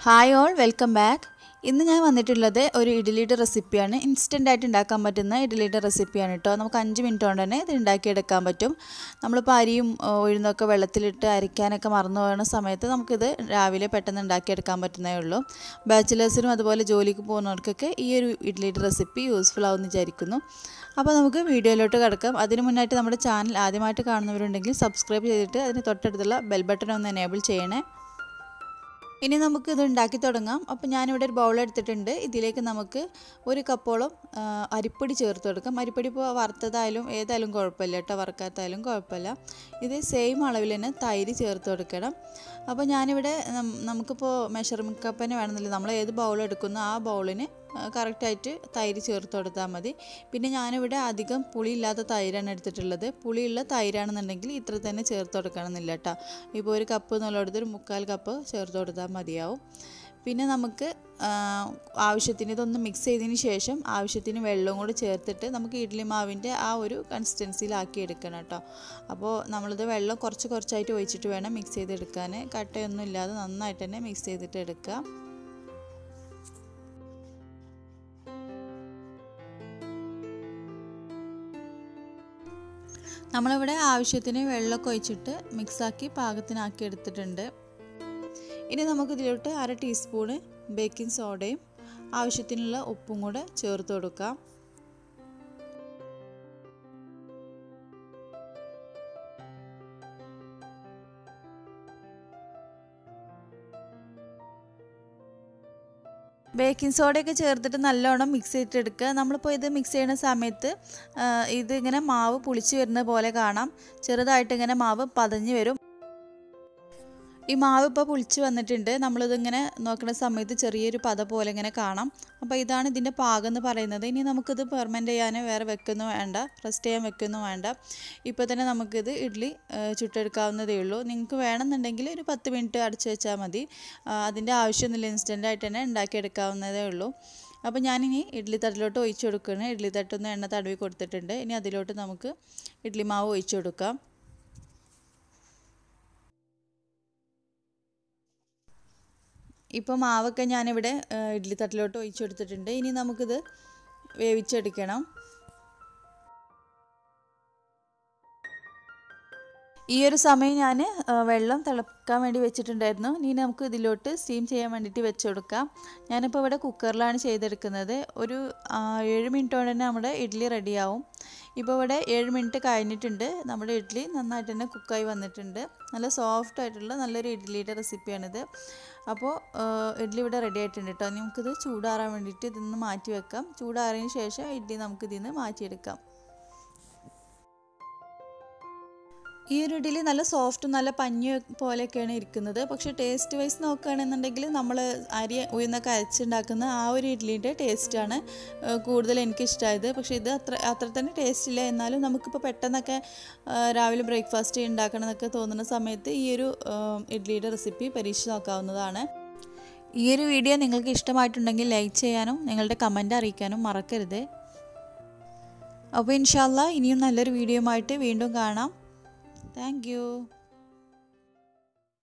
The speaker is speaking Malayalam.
ഹായ് ഓൾ വെൽക്കം ബാക്ക് ഇന്ന് ഞാൻ വന്നിട്ടുള്ളത് ഒരു ഇഡ്ഡലിയുടെ റെസിപ്പിയാണ് ഇൻസ്റ്റൻ്റ് ആയിട്ട് ഉണ്ടാക്കാൻ പറ്റുന്ന ഇഡ്ഡലിയുടെ റെസിപ്പിയാണ് കേട്ടോ നമുക്ക് അഞ്ച് മിനിറ്റ് കൊണ്ട് തന്നെ ഇത് ഉണ്ടാക്കിയെടുക്കാൻ പറ്റും നമ്മളിപ്പോൾ അരിയും ആ, ഉഴുന്നൊക്കെ വെള്ളത്തിലിട്ട് അരിക്കാനൊക്കെ മറന്നു പോകുന്ന സമയത്ത് നമുക്കിത് രാവിലെ പെട്ടെന്ന് ഉണ്ടാക്കിയെടുക്കാൻ പറ്റുന്നേ ഉള്ളൂ ബാച്ചിലേഴ്സിനും അതുപോലെ ജോലിക്ക് പോകുന്നവർക്കൊക്കെ ഈ ഒരു ഇഡ്ഡലിയുടെ റെസിപ്പി യൂസ്ഫുൾ ആവുമെന്ന് വിചാരിക്കുന്നു അപ്പോൾ നമുക്ക് വീഡിയോയിലോട്ട് കിടക്കാം അതിന് മുന്നായിട്ട് നമ്മുടെ ചാനൽ ആദ്യമായിട്ട് കാണുന്നവരുണ്ടെങ്കിൽ സബ്സ്ക്രൈബ് ചെയ്തിട്ട് അതിന് തൊട്ടടുത്തുള്ള ബെൽ ബട്ടൺ ഒന്ന് എനേബിൾ ചെയ്യണേ ഇനി നമുക്ക് ഇത് ഉണ്ടാക്കി തുടങ്ങാം അപ്പോൾ ഞാനിവിടെ ഒരു ബൗൾ എടുത്തിട്ടുണ്ട് ഇതിലേക്ക് നമുക്ക് ഒരു കപ്പോളം ആ, അരിപ്പൊടി ചേർത്ത് കൊടുക്കാം അരിപ്പൊടി ഇപ്പോൾ വറുത്തതായാലും ഏതായാലും കുഴപ്പമില്ല കേട്ടോ വറുക്കാത്തായാലും കുഴപ്പമില്ല ഇത് സെയിം അളവിൽ തന്നെ തൈര് ചേർത്ത് കൊടുക്കണം അപ്പോൾ ഞാനിവിടെ നം- നമുക്കിപ്പോൾ മെഷർമെൻറ്റ് കപ്പ് തന്നെ വേണമെന്നില്ല നമ്മൾ ഏത് ബൗൾ എടുക്കുന്നോ ആ ബൗളിന് കറക്റ്റായിട്ട് തൈര് ചേർത്ത് കൊടുത്താൽ മതി പിന്നെ ഞാനിവിടെ അധികം പുളിയില്ലാത്ത തൈരാണ് എടുത്തിട്ടുള്ളത് പുളിയുള്ള തൈരാണെന്നുണ്ടെങ്കിൽ ഇത്ര തന്നെ ചേർത്ത് കൊടുക്കണമെന്നില്ല കേട്ടോ ഇപ്പോൾ ഒരു കപ്പ് എന്നുള്ളിടത്ത് ഒരു മുക്കാൽ കപ്പ് ചേർത്ത് കൊടുത്താൽ മതിയാവും പിന്നെ നമുക്ക് ആ, ആവശ്യത്തിന് ഇതൊന്ന് മിക്സ് ചെയ്തതിന് ശേഷം ആവശ്യത്തിന് വെള്ളവും കൂടി ചേർത്തിട്ട് നമുക്ക് ഇഡ്ഡലി മാവിൻ്റെ ആ ഒരു കൺസിസ്റ്റൻസിയിലാക്കി എടുക്കണം കേട്ടോ അപ്പോൾ നമ്മളിത് വെള്ളം കുറച്ച് കുറച്ചായിട്ട് ഒഴിച്ചിട്ട് വേണം മിക്സ് ചെയ്തെടുക്കാൻ കട്ടയൊന്നും ഇല്ലാതെ നന്നായിട്ട് തന്നെ മിക്സ് ചെയ്തിട്ട് എടുക്കുക നമ്മളിവിടെ ആവശ്യത്തിന് വെള്ളമൊക്കെ ഒഴിച്ചിട്ട് മിക്സാക്കി പാകത്തിനാക്കി എടുത്തിട്ടുണ്ട് ഇനി നമുക്ക് ഇതിലോട്ട് അര ടീസ്പൂണ് ബേക്കിംഗ് സോഡയും ആവശ്യത്തിനുള്ള ഉപ്പും കൂടെ ചേർത്ത് കൊടുക്കാം ബേക്കിംഗ് സോഡയൊക്കെ ചേർത്തിട്ട് നല്ലോണം മിക്സ് ചെയ്തിട്ടെടുക്കുക നമ്മളിപ്പോൾ ഇത് മിക്സ് ചെയ്യുന്ന സമയത്ത് ആ, ഇത് ഇങ്ങനെ മാവ് പുളിച്ച് വരുന്ന പോലെ കാണാം ചെറുതായിട്ട് ഇങ്ങനെ മാവ് പതഞ്ഞ് വരും ഈ മാവ് ഇപ്പോൾ പുളിച്ച് വന്നിട്ടുണ്ട് നമ്മളിതിങ്ങനെ നോക്കുന്ന സമയത്ത് ചെറിയൊരു പത പോലെ ഇങ്ങനെ കാണാം അപ്പോൾ ഇതാണ് ഇതിൻ്റെ പാകം എന്ന് പറയുന്നത് ഇനി നമുക്കിത് പെർമനൻ്റ് ചെയ്യാൻ വേറെ വെക്കൊന്നും വേണ്ട റെസ്റ്റ് ചെയ്യാൻ വെക്കൊന്നും വേണ്ട ഇപ്പോൾ തന്നെ നമുക്കിത് ഇഡ്ഡലി ആ, ചുട്ടെടുക്കാവുന്നതേ ഉള്ളൂ നിങ്ങൾക്ക് വേണമെന്നുണ്ടെങ്കിൽ ഒരു പത്ത് മിനിറ്റ് അടച്ചു വെച്ചാൽ മതി ആ, അതിൻ്റെ ആവശ്യമൊന്നുമില്ല ഇൻസ്റ്റൻ്റ് ആയിട്ട് തന്നെ ഉണ്ടാക്കിയെടുക്കാവുന്നതേ ഉള്ളൂ അപ്പോൾ ഞാനിനി ഇഡ്ഡലി തട്ടിലോട്ട് ഒഴിച്ചു കൊടുക്കുകയാണ് ഇഡ്ഡലി തട്ടൊന്ന് എണ്ണ തടവി കൊടുത്തിട്ടുണ്ട് ഇനി അതിലോട്ട് നമുക്ക് ഇഡ്ഡലി മാവ് ഒഴിച്ചു കൊടുക്കാം ഇപ്പോൾ മാവൊക്കെ ഞാനിവിടെ ആ, ഇഡ്ഡലി തട്ടിലോട്ട് ഒഴിച്ചു കൊടുത്തിട്ടുണ്ട് ഇനി നമുക്കിത് വേവിച്ചെടുക്കണം ഈ ഒരു സമയം ഞാൻ വെള്ളം തിളക്കാൻ വേണ്ടി വെച്ചിട്ടുണ്ടായിരുന്നു ഇനി നമുക്ക് ഇതിലോട്ട് സ്റ്റീം ചെയ്യാൻ വേണ്ടിയിട്ട് വെച്ച് കൊടുക്കാം ഞാനിപ്പോൾ ഇവിടെ കുക്കറിലാണ് ചെയ്തെടുക്കുന്നത് ഒരു ആ, ഏഴ് മിനിറ്റ് കൊണ്ട് തന്നെ നമ്മുടെ ഇഡ്ഡലി റെഡിയാവും ഇപ്പോൾ ഇവിടെ ഏഴ് മിനിറ്റ് കഴിഞ്ഞിട്ടുണ്ട് നമ്മുടെ ഇഡ്ഡലി നന്നായിട്ട് തന്നെ കുക്കായി വന്നിട്ടുണ്ട് നല്ല സോഫ്റ്റ് ആയിട്ടുള്ള നല്ലൊരു ഇഡ്ഡലിയുടെ റെസിപ്പിയാണിത് അപ്പോൾ ഇഡ്ഡലി ഇവിടെ റെഡി ആയിട്ടുണ്ട് കേട്ടോ ഇനി നമുക്കിത് ചൂടാറാൻ വേണ്ടിയിട്ട് ഇതിന്ന് മാറ്റി വെക്കാം ചൂടാറിയതിന് ശേഷം ഇഡ്ഡലി നമുക്ക് ഇതിൽ നിന്ന് മാറ്റിയെടുക്കാം ഈ ഒരു ഇഡ്ഡലി നല്ല സോഫ്റ്റും നല്ല പഞ്ഞി പോലെയൊക്കെയാണ് ഇരിക്കുന്നത് പക്ഷേ ടേസ്റ്റ് വൈസ് നോക്കുകയാണെന്നുണ്ടെങ്കിൽ നമ്മൾ അരി ഉയർന്നൊക്കെ അരച്ചുണ്ടാക്കുന്ന ആ ഒരു ഇഡ്ഡലിൻ്റെ ടേസ്റ്റാണ് കൂടുതൽ എനിക്കിഷ്ടമായത് പക്ഷേ ഇത് അത്ര അത്ര തന്നെ ടേസ്റ്റ് ഇല്ല എന്നാലും നമുക്കിപ്പോൾ പെട്ടെന്നൊക്കെ ആ, രാവിലെ ബ്രേക്ക്ഫാസ്റ്റ് ഉണ്ടാക്കണം എന്നൊക്കെ തോന്നുന്ന സമയത്ത് ഈ ഒരു ആ, ഇഡ്ഡലിയുടെ റെസിപ്പി പരീക്ഷിച്ച് നോക്കാവുന്നതാണ് ഈ ഒരു വീഡിയോ നിങ്ങൾക്ക് ഇഷ്ടമായിട്ടുണ്ടെങ്കിൽ ലൈക്ക് ചെയ്യാനും നിങ്ങളുടെ കമൻറ്റ് അറിയിക്കാനും മറക്കരുത് അപ്പോൾ ഇൻഷാല്ല ഇനിയും നല്ലൊരു വീഡിയോയുമായിട്ട് വീണ്ടും കാണാം താങ്ക് യു